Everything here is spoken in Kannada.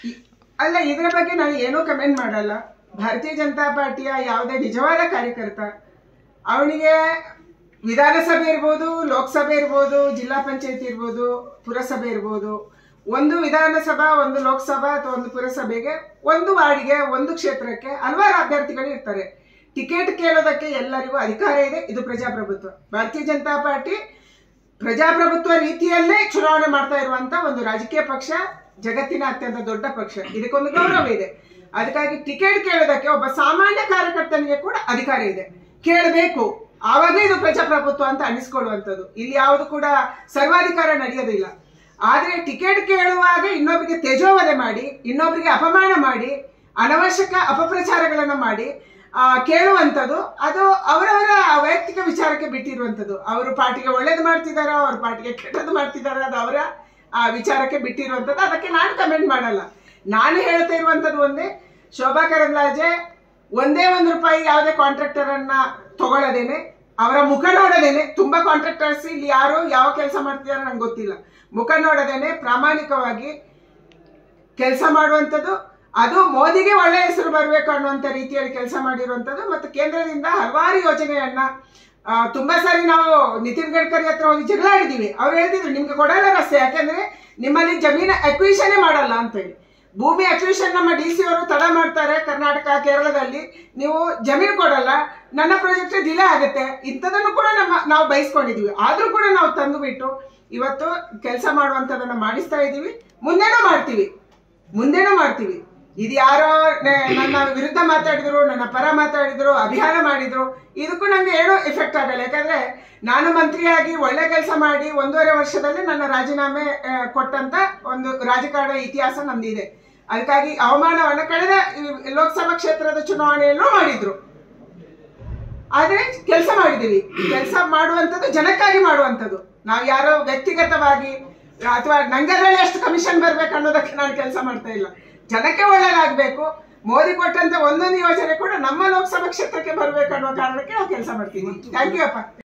ಇ- ಅಲ್ಲ ಇದರ ಬಗ್ಗೆ ನಾನು ಏನೂ ಕಮೆಂಟ್ ಮಾಡಲ್ಲ ಭಾರತೀಯ ಜನತಾ ಪಾರ್ಟಿಯ ಯಾವುದೇ ನಿಜವಾದ ಕಾರ್ಯಕರ್ತ ಅವನಿಗೆ ವಿಧಾನಸಭೆ ಇರ್ಬೋದು ಲೋಕಸಭೆ ಇರ್ಬೋದು ಜಿಲ್ಲಾ ಪಂಚಾಯತಿ ಇರ್ಬೋದು ಪುರಸಭೆ ಇರ್ಬೋದು ಒಂದು ವಿಧಾನಸಭಾ ಒಂದು ಲೋಕಸಭಾ ಅಥವಾ ಒಂದು ಪುರಸಭೆಗೆ ಒಂದು ವಾರ್ಡಿಗೆ ಒಂದು ಕ್ಷೇತ್ರಕ್ಕೆ ಹಲವಾರು ಅಭ್ಯರ್ಥಿಗಳು ಇರ್ತಾರೆ ಟಿಕೆಟ್ ಕೇಳೋದಕ್ಕೆ ಎಲ್ಲರಿಗೂ ಅಧಿಕಾರ ಇದೆ ಇದು ಪ್ರಜಾಪ್ರಭುತ್ವ ಭಾರತೀಯ ಜನತಾ ಪಾರ್ಟಿ ಪ್ರಜಾಪ್ರಭುತ್ವ ರೀತಿಯಲ್ಲೇ ಚುನಾವಣೆ ಮಾಡ್ತಾ ಇರುವಂತ ಒಂದು ರಾಜಕೀಯ ಪಕ್ಷ ಜಗತ್ತಿನ ಅತ್ಯಂತ ದೊಡ್ಡ ಪಕ್ಷ ಇದಕ್ಕೊಂದು ಗೌರವ ಇದೆ ಅದಕ್ಕಾಗಿ ಟಿಕೆಟ್ ಕೇಳೋದಕ್ಕೆ ಒಬ್ಬ ಸಾಮಾನ್ಯ ಕಾರ್ಯಕರ್ತನಿಗೆ ಕೂಡ ಅಧಿಕಾರ ಇದೆ ಕೇಳಬೇಕು ಆವಾಗಲೇ ಇದು ಪ್ರಜಾಪ್ರಭುತ್ವ ಅಂತ ಅನಿಸ್ಕೊಳ್ಳುವಂಥದ್ದು ಇಲ್ಲಿ ಯಾವುದು ಕೂಡ ಸರ್ವಾಧಿಕಾರ ನಡೆಯೋದಿಲ್ಲ ಆದ್ರೆ ಟಿಕೆಟ್ ಕೇಳುವಾಗ ಇನ್ನೊಬ್ಬರಿಗೆ ತೇಜೋವಧೆ ಮಾಡಿ ಇನ್ನೊಬ್ಬರಿಗೆ ಅಪಮಾನ ಮಾಡಿ ಅನವಶ್ಯಕ ಅಪಪ್ರಚಾರಗಳನ್ನ ಮಾಡಿ ಆ, ಕೇಳುವಂಥದ್ದು ಅದು ಅವರವರ ವೈಯಕ್ತಿಕ ವಿಚಾರಕ್ಕೆ ಬಿಟ್ಟಿರುವಂಥದ್ದು ಅವರು ಪಾರ್ಟಿಗೆ ಒಳ್ಳೇದು ಮಾಡ್ತಿದಾರೋ ಅವ್ರ ಪಾರ್ಟಿಗೆ ಕೆಟ್ಟದ್ದು ಮಾಡ್ತಿದಾರೋ ಅದು ಅವರ ಆ ವಿಚಾರಕ್ಕೆ ಬಿಟ್ಟಿರುವಂಥದ್ದು ಅದಕ್ಕೆ ನಾನು ಕಮೆಂಟ್ ಮಾಡಲ್ಲ ನಾನು ಹೇಳ್ತಾ ಇರುವಂಥದ್ದು ಒಂದೇ ಶೋಭಾ ಕರಂದ್ಲಾಜೆ ಒಂದೇ ಒಂದು ರೂಪಾಯಿ ಯಾವುದೇ ಕಾಂಟ್ರಾಕ್ಟರ್ ಅನ್ನ ತಗೊಳ್ಳದೇನೆ ಅವರ ಮುಖ ನೋಡದೇನೆ ತುಂಬಾ ಕಾಂಟ್ರಾಕ್ಟರ್ಸ್ ಇಲ್ಲಿ ಯಾರು ಯಾವ ಕೆಲಸ ಮಾಡ್ತಿದಾರೋ ನಂಗೆ ಗೊತ್ತಿಲ್ಲ ಮುಖ ನೋಡದೇನೆ ಪ್ರಾಮಾಣಿಕವಾಗಿ ಕೆಲಸ ಮಾಡುವಂಥದ್ದು ಅದು ಮೋದಿಗೆ ಒಳ್ಳೆ ಹೆಸರು ಬರಬೇಕು ಅನ್ನುವಂಥ ರೀತಿಯಲ್ಲಿ ಕೆಲಸ ಮಾಡಿರುವಂಥದ್ದು ಮತ್ತು ಕೇಂದ್ರದಿಂದ ಹಲವಾರು ಯೋಜನೆಯನ್ನ ಆ, ತುಂಬಾ ಸಾರಿ ನಾವು ನಿತಿನ್ ಗಡ್ಕರಿ ಹತ್ರ ಹೋಗಿ ಜಗಳ ಆಡಿದೀವಿ ಅವ್ರು ಹೇಳ್ತಿದ್ರು ನಿಮ್ಗೆ ಕೊಡಲ್ಲ ರಸ್ತೆ ಯಾಕಂದ್ರೆ ನಿಮ್ಮಲ್ಲಿ ಜಮೀನು ಅಕ್ವಿಷನ್ ಮಾಡಲ್ಲ ಅಂತ ಹೇಳಿ ಭೂಮಿ ಅಕ್ವಿಷನ್ ನಮ್ಮ ಡಿ ಸಿ ಅವರು ತಡ ಮಾಡ್ತಾರೆ ಕರ್ನಾಟಕ ಕೇರಳದಲ್ಲಿ ನೀವು ಜಮೀನು ಕೊಡಲ್ಲ ನನ್ನ ಪ್ರಾಜೆಕ್ಟ್ ಡಿಲೇ ಆಗುತ್ತೆ ಇಂಥದನ್ನು ಕೂಡ ನಮ್ಮ ನಾವು ಬಯಸ್ಕೊಂಡಿದೀವಿ ಆದ್ರೂ ಕೂಡ ನಾವು ತಂದುಬಿಟ್ಟು ಇವತ್ತು ಕೆಲಸ ಮಾಡುವಂಥದ್ದನ್ನ ಮಾಡಿಸ್ತಾ ಇದ್ದೀವಿ ಮುಂದೆನೂ ಮಾಡ್ತೀವಿ ಮುಂದೆನೂ ಮಾಡ್ತೀವಿ ಇದು ಯಾರೋ ನೆ- ನನ್ನ ವಿರುದ್ಧ ಮಾತಾಡಿದ್ರು ನನ್ನ ಪರ ಮಾತಾಡಿದ್ರು ಅಭಿಯಾನ ಮಾಡಿದ್ರು ಇದಕ್ಕೂ ನಂಗೆ ಏನೂ ಎಫೆಕ್ಟ್ ಆಗಲ್ಲ ಯಾಕಂದ್ರೆ ನಾನು ಮಂತ್ರಿಯಾಗಿ ಒಳ್ಳೆ ಕೆಲಸ ಮಾಡಿ ಒಂದೂವರೆ ವರ್ಷದಲ್ಲಿ ನನ್ನ ರಾಜೀನಾಮೆ ಆ, ಕೊಟ್ಟಂತ ಒಂದು ರಾಜಕಾರಣ ಇತಿಹಾಸ ನಂದಿದೆ ಅದಕ್ಕಾಗಿ ಅವಮಾನವನ್ನು ಕಳೆದ ಈ ಲೋಕಸಭಾ ಕ್ಷೇತ್ರದ ಚುನಾವಣೆಯಲ್ಲೂ ಮಾಡಿದ್ರು ಆದ್ರೆ ಕೆಲಸ ಮಾಡಿದೀವಿ ಕೆಲಸ ಮಾಡುವಂಥದ್ದು ಜನಕ್ಕಾಗಿ ಮಾಡುವಂಥದ್ದು ನಾವು ಯಾರೋ ವ್ಯಕ್ತಿಗತವಾಗಿ ಅಥವಾ ನಂಗದ್ರಲ್ಲಿ ಎಷ್ಟು ಕಮಿಷನ್ ಬರ್ಬೇಕು ಅನ್ನೋದಕ್ಕೆ ನಾನು ಕೆಲಸ ಮಾಡ್ತಾ ಇಲ್ಲ ಜನಕ್ಕೆ ಒಳ್ಳೇದಾಗಬೇಕು ಮೋದಿ ಕೊಟ್ಟಂತ ಒಂದೊಂದು ಯೋಜನೆ ಕೂಡ ನಮ್ಮ ಲೋಕಸಭಾ ಕ್ಷೇತ್ರಕ್ಕೆ ಬರ್ಬೇಕು ಅನ್ನೋ ಕಾರಣಕ್ಕೆ ನಾವು ಕೆಲಸ ಮಾಡ್ತೀವಿ ಥ್ಯಾಂಕ್ ಯು ಅಪ್ಪ